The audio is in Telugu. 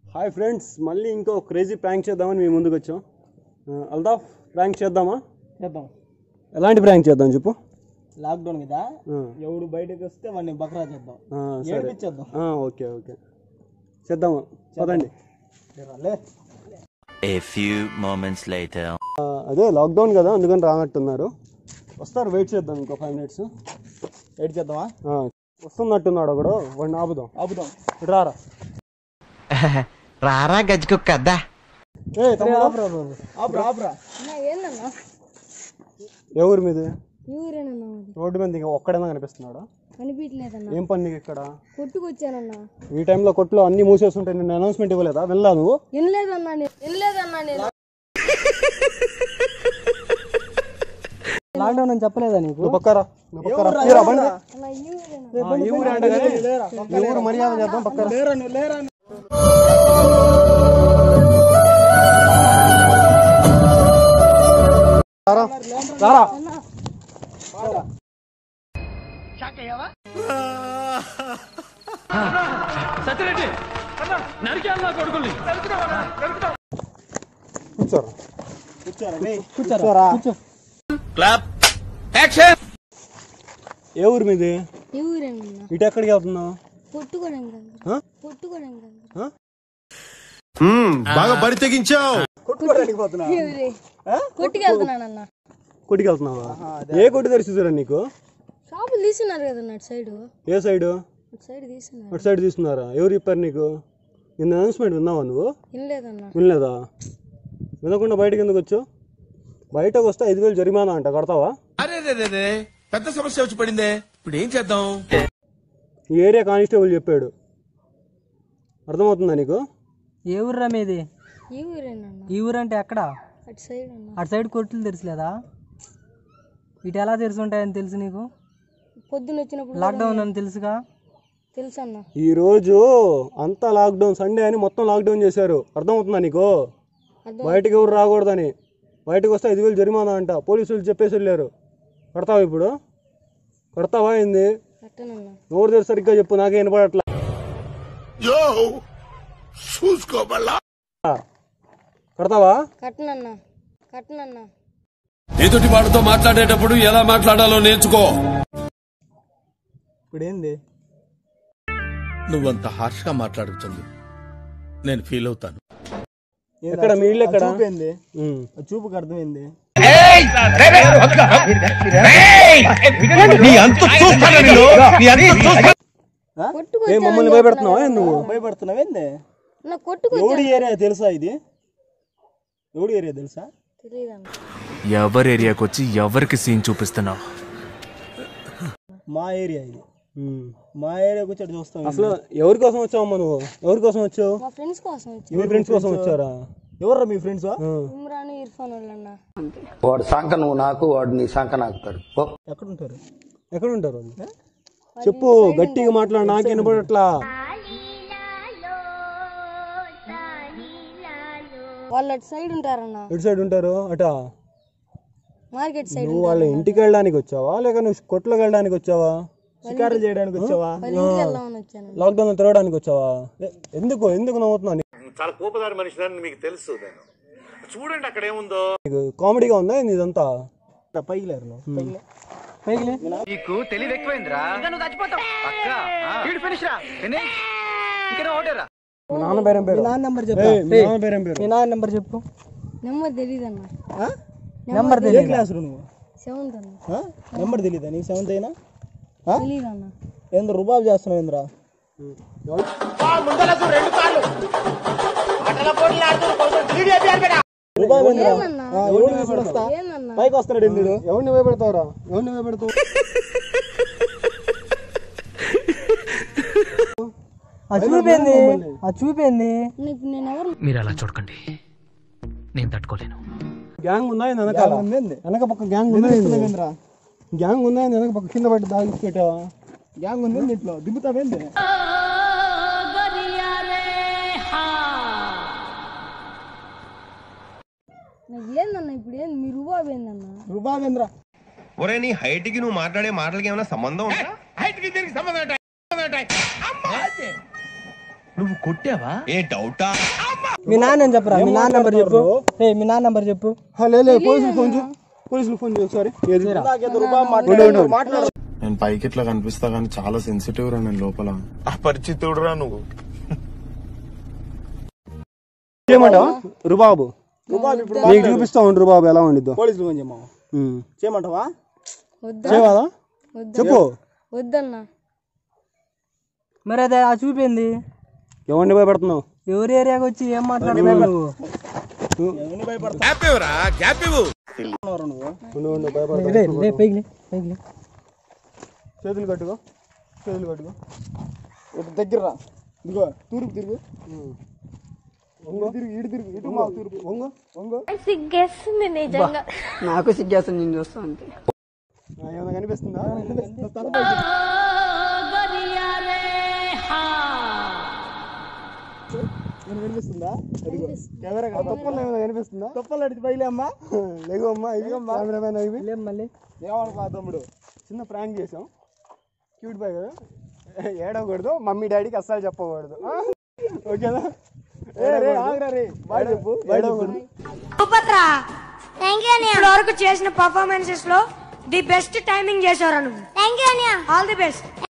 హాయ్ ఫ్రెండ్స్ మళ్ళీ ఇంకో క్రేజీ ప్రాంక్ చేద్దామని మీ ముందుకు వచ్చాం ఆ, అల్తాఫ్ ప్రాంక్ చేద్దామా చేద్దాం ఎలాంటి ప్రాంక్ చేద్దాం చెప్పు లాక్డౌన్ కదా ఆ, ఎవడు బయటకు వస్తే వాడిని బక్రా చేద్దాం ఆ, సరే ఏడిపించేద్దాం ఆ, ఓకే ఓకే చేద్దామా పదండి లే A few moments later. ఆ, అదే లాక్డౌన్ కదా అందుకని రానట్టున్నారు వస్తారు వెయిట్ చేద్దాం ఇంకో ఫైవ్ మినిట్స్ ఏడు చేద్దామా వస్తున్నట్టున్నాడు ఒకడు వాడిని ఆపుదాం ఆపుదాం ఇటు రారా రారా గజ్జుకుక్క అద్దా ఏ తమ్ముడు ఆపురా బాబు. ఆపురా ఆపురా ఏందన్నా ఎవరి మీద ఊరేనన్నా రోడ్డు మీద ఇంకా ఒక్కడైనా కనిపిస్తున్నాడా అనిపించలేదన్నా ఏం పని నీకు ఇక్కడ కొట్టుకొచ్చానన్నా ఈ టైంలో కొట్లో అన్ని మూసేస్తుంటే నేను అనౌన్స్మెంట్ ఇవ్వలేదా వెళ్ళా నువ్వు వినలేదన్నా నేను వినలేదన్నా నేను లాక్డౌన్ అని చెప్పలేదా నీకు నువ్వు పక్కరా నువ్వు పక్కరా తీరా బండి అన్నా ఈ ఊరేనా ఆ, ఈ ఊరు అంటే కానీ ఈ ఊరు మర్యాద చేద్దాం పక్కన లేరా నువ్వు లేరా రారా రారా కూర్చోరా కూర్చోరా రేయ్. కూర్చోరా కూర్చో ఏ ఊరు మీది ఈ ఊరేనన్నా ఇటు ఎక్కడికి వెళ్తున్నావు కొట్టుకోవడానికి ఆ? కొట్టుకోవడానికి ఆ? బాగా బరి తెగించావు కొట్టుకోవడానికి పోతున్నా ఈ ఊరే కొట్టుకెళ్తున్నానన్నా కొట్టుకి వెళ్తున్నావా ఏ కొట్టు తెరిచిరా నీకు షాపులు తీసుకున్నారు కదన్నా అటు సైడ్ ఏ సైడు అటు సైడ్ తీసుకున్నారు అటు సైడ్ తీసుకున్నారా ఎవరు చెప్పారు నీకు నిన్న అనౌన్స్మెంట్ విన్నావా నువ్వు వినలేదన్నా వినలేదా వినకుండా బయటకు ఎందుకు వచ్చావు బయటకు వస్తే ఐదు వేలు జరిమానా అంట కడతావా అరే రే రే రే పెద్ద సమస్య వచ్చి పడిందే ఇప్పుడు ఏం చేద్దాం ఈ ఏరియా కానిస్టేబుల్ చెప్పాడు అర్థమవుతుందా నీకు ఏ ఊర్రా మీది ఈ ఊరేనన్నా ఈ ఊరంటే ఎక్కడ అటు సైడ్ అన్నా అటు సైడ్ కొట్లు తెరిచలేదా ఇటు ఎలా తెరిచి ఉంటాయని తెలుసు నీకు పొద్దున వచ్చినప్పుడు లాక్డౌన్ అని తెలుసుగా తెలుసన్నా ఈ రోజు అంతా లాక్డౌన్ సండే అని మొత్తం లాక్డౌన్ చేశారు అర్థమవుతుందా నీకు అర్థం బయటకు ఎవరు రాకూడదని బయటకు వస్తే ఐదు వేలు జరిమానా అంట పోలీసులు చెప్పేసి వెళ్ళారు కడతావా ఇప్పుడు కడతావా ఏంది కట్టనన్నా నోరు తెరిచి సరిగ్గా చెప్పు నాకే వినపడట్లా యో చూసుకోబల్లా కడతావా కట్టనన్నా కట్టనన్నా ఎదుటి వాడితో మాట్లాడేటప్పుడు ఎలా మాట్లాడాలో నేర్చుకో ఇప్పుడు ఏంది నువ్వంత హార్ష్ గా మాట్లాడుతుంది నేను ఫీల్ అవుతాను ఎక్కడ మీ ఇల్లు ఎక్కడ చూపేంది ఉమ్. చూపుకి అర్థమైంది కొట్టుకొచ్చాను ఏ మమ్మల్ని భయపెడుతున్నావా ఏంది నువ్వు భయపడుతున్నావేంది నా కొట్టుకొచ్చాను ఎవడి ఏరియా తెలుసా ఇది ఎవడి ఏరియా తెలుసా తెలియదన్నా ఎవరి ఏరియాకి వచ్చి ఎవరికి సీన్ చూపిస్తున్నావు మా ఏరియా ఇది ఉమ్. మా ఏరియాకి వచ్చి అటు చూస్తాం అసలు ఎవరి కోసం వచ్చావమ్మా నువ్వు ఎవరి కోసం వచ్చావు మా ఫ్రెండ్స్ కోసం వచ్చి మీ ఫ్రెండ్స్ కోసం వచ్చారా ఎవర్రా మీ ఫ్రెండ్స్ ఆ. ఇమ్రాన్ ఇర్ఫాన్ వాళ్ళన్నా వాడు సంక నువ్వు నాకు వాడు నీ సంక నాకుతాడు పో. ఎక్కడ ఉంటారు ఎక్కడ ఉంటారు వాళ్ళు? చెప్పు గట్టిగా మాట్లాడు నాకు వినపడట్లా వాళ్ళు అటు సైడ్ ఉంటారన్నా ఎటు సైడ్ ఉంటారు అటా మార్కెట్ సైడ్ నువ్వు వాళ్ళ ఇంటికి వెళ్ళడానికి వచ్చావా లేక నువ్వు కొట్లోకి వెళ్ళడానికి వచ్చావా షికారులు చేయడానికి వచ్చావా వాళ్ళ ఇంటికి వెళ్దామని వచ్చాను లాక్డౌన్ తిరగడానికి వచ్చావా ఎ- ఎందుకు ఎందుకు నవ్వుతున్నావు చాలా కోపదారి మనిషి మీకు తెలుసు నేను చూడండి అక్కడ ఏముందో నీకు కామెడీగా ఉందా ఏంది ఇదంతా పైకి లేరు నువ్వు పైకి లే. పైకి లే. నీకు తెలివి ఎక్కువైందిరా నువ్వు చచ్చిపోతావు ఫినిష్ రా ఫినిష్ ఇంకా ఒకటేరా మీ నాన్న పేరేం పేరు మీ నాన్న నెంబర్ చెప్పు ఏయ్, మీ నాన్న పేరేం పేరు మీ నాన్న నెంబర్ చెప్పు నెంబర్ తెలియదన్నా నెంబర్ తెలియదు క్లాస్ నువ్వు సెవెంత్ అన్న ఆ? నెంబర్ తెలీదా నీకు సెవెంత్ అయినా ఆ? తెలియదన్నా ఏందో రుబాబు చేస్తున్నావు ఏంద్రా రుబాబు ఏంద్రా? ఆ, ఎవడు తీసుకొని వస్తా? ఏందన్నా పైకి వస్తున్నాడు ఎందుడు ఎవరిని భయపెడతావురా ఎవరిని భయపెడతావు ఆ చూపేంది ఆ చూపేంది ఇప్పుడు నేను ఎవరు మీరు అలా చూడకండి నేను తట్టుకోలేను గ్యాంగ్ ఉందా ఏంది వెనకాల ఉందేంది? వెనక పక్క గ్యాంగ్ ఉందా ఏంది? ఏంద్రా గ్యాంగ్ ఉందా ఏంది? వెనక పక్క కింద పట్టి దాగి పెట్టావా గ్యాంగ్ ఉంది ఇంట్లో దిగుతావేంది నాకు ఏందన్నా ఇప్పుడు ఏంది మీ రుబాబు ఏందన్నా రుబాబు ఏంద్రా ఒరే నీ హైట్ కి నువ్వు మాట్లాడే మాటలకి ఏమైనా సంబంధం ఉందా హైట్ కి దీనికి సంబంధం మీ నాన్న ఏం చెప్పరా మీ నాన్న నెంబర్ చెప్పు ఏ మీ నాన్న నెంబర్ చెప్పు ఆ, లే లే, పోలీసులు ఫోన్ చేయి పోలీసులు ఫోన్ చేయి ఒకసారి ఏది? ఉండు, ఉండు, ఉండు. నేను పైకి ఇట్లా కనిపిస్తా కానీ చాలా సెన్సిటివ్ రా నేను లోపల అపరిచితుడు రా నువ్వు చేయమంటావా రుబాబు నీకు చూపిస్తా ఉండు రుబాబు ఎలా ఉండిద్దో పోలీసులు ఫోన్ చేయమా ఉమ్. చేయమంటావా వద్దా చేయవాదా వద్దా చెప్పు వద్దన్నా మరి అదే ఆ చూపింది ఎవరిని భయపడుతున్నావు ఎవరి ఏరియాకి వచ్చి ఏం మాట్లాడుతున్నావు నువ్వు ఉండు, ఉండు, భయపడకు. లే, లే, పైకి లే, పైకి లే. చేతులు కట్టుకో చేతులు కట్టుకో ఇటు దగ్గర రా. ఇదిగో తూర్పు తిరుగు తిరుగు ఇటు తిరుగు ఇటు మా తూర్పు వంగు వంగు సిగ్గేస్తుంది నిజంగా నాకు సిగ్గేస్తుంది నేను చూస్తా అంతే ఆ, ఏమైనా కనిపిస్తుందా నేను వినిపిస్తుందా అదిగో కెమెరా తప్పల్లో ఏమైనా కనిపిస్తుందా తప్పలు అడిగి బయలే అమ్మా లేగు అమ్మా ఇవి కెమెరామెన్ ఇవి లేం మళ్ళీ ఏమనుకో తమ్ముడు చిన్న ప్రాంక్ చేసాం క్యూట్ బాయ్ కదా ఏడవకూడదు మమ్మీ డాడీకి అస్సలు చెప్పకూడదు ఆ? ఓకేనా ఏ రే ఆగరా రే బాయ్ చెప్పు ఏడవకూడదు ఇప్పటి వరకు చేసిన పర్ఫార్మెన్సెస్ లో ది బెస్ట్ టైమింగ్ చేశారు నువ్వు thank you all the best